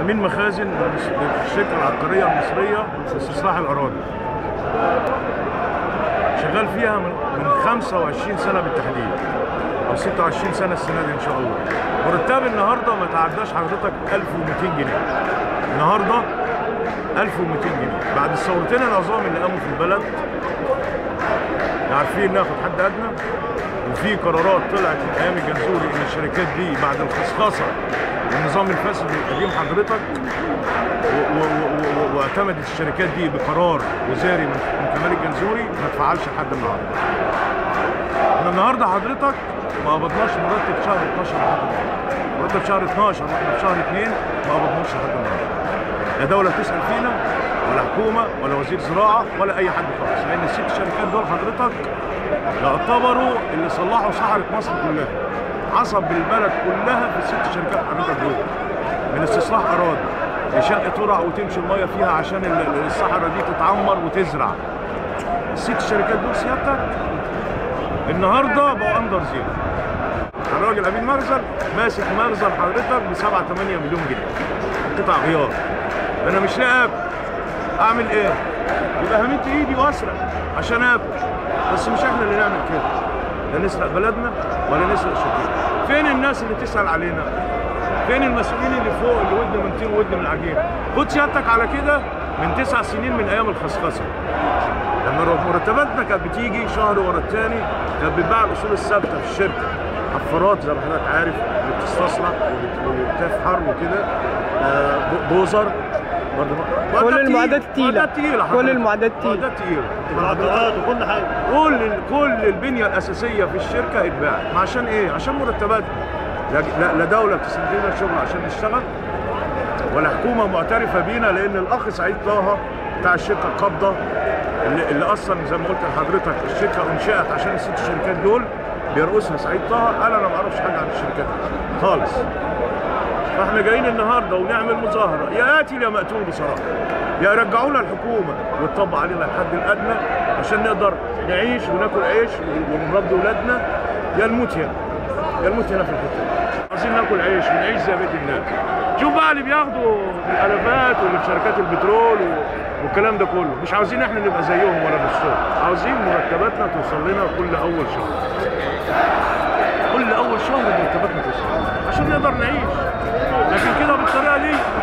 امين مخازن للشركه العقاريه المصريه لاستصلاح الاراضي شغال فيها من من 25 سنه بالتحديد او 26 سنه السنه دي ان شاء الله مرتبي النهارده ما تعداش حضرتك 1200 جنيه النهارده 1200 جنيه بعد الثورتين العظام اللي قاموا في البلد عارفين ناخد حد ادنى وفي قرارات طلعت من ايام الجنزوري ان الشركات دي بعد الخصخصه والنظام الفاسد القديم حضرتك و- و- و- و- واعتمدت الشركات دي بقرار وزاري من من كمال الجنزوري ما تفعلش لحد النهارده. احنا النهارده حضرتك ما قبضناش مرتب شهر 12 لحد النهارده. مرتب شهر 12 واحنا في شهر 2 ما قبضناش لحد النهارده. لا دوله تسال فينا ولا حكومه ولا وزير زراعه ولا اي حد خالص لان الست شركات دول حضرتك يعتبروا اللي صلحوا صحراء مصر كلها. عصب البلد كلها في الست شركات حضرتك دول. من استصلاح اراضي لشق ترع وتمشي الميه فيها عشان ال- الصحراء دي تتعمر وتزرع. الست شركات دول سيادتك النهارده بقوا اندر زيرو. الراجل امين مخزن ماسك مخزن حضرتك ب 7 8 مليون جنيه قطع غيار انا مش لاقي اكل اعمل ايه؟ يبقى همدت ايدي واسرق عشان اكل بس مش احنا اللي نعمل كده لا نسرق بلدنا ولا نسرق شركتنا فين الناس اللي تسال علينا؟ فين المسؤولين اللي فوق اللي ودن من طين ودن من عجين؟ خد سيادتك على كده من تسع سنين من ايام الخصخصه لما مرتباتنا كانت بتيجي شهر ورا الثاني كانت بتباع الاصول الثابته في الشركه حفارات زي ما حضرتك عارف اللي بتستصلح وبت- وبتفحر وكده آه، ب- بوزر برضه كل معدات المعدات تقيلة. تقيلة. معدات تقيلة كل حضرتك. المعدات تقيلة. معدات تقيلة العضلات وكل حاجه كل كل البنيه الاساسيه في الشركه اتباعت ما عشان ايه؟ عشان مرتبات لا, لا, لا دوله بتسند لنا الشغل عشان نشتغل ولا حكومه معترفه بينا لان الاخ سعيد طه بتاع الشركه القابضه اللي, اللي اصلا زي ما قلت لحضرتك الشركه انشئت عشان الست شركات دول بيرقصها سعيد طه قال انا ما اعرفش حاجه عن الشركات دي خالص فاحنا جايين النهارده ونعمل مظاهره يا قاتل يا مقتول بصراحه يا يرجعونا الحكومه وتطبق علينا الحد الادنى عشان نقدر نعيش وناكل عيش ونربي ولادنا يا نموت هنا يا نموت هنا في الحته دي. عايزين ناكل عيش ونعيش زي بيت الناس شوف بقى اللي بياخدوا الالافات واللي في شركات البترول و... والكلام ده كله مش عاوزين احنا نبقى زيهم ولا نصهم عاوزين مرتباتنا توصل لنا كل اول شهر كل اول شهر مرتباتنا توصل عشان نقدر نعيش لكن كده بالطريقه دي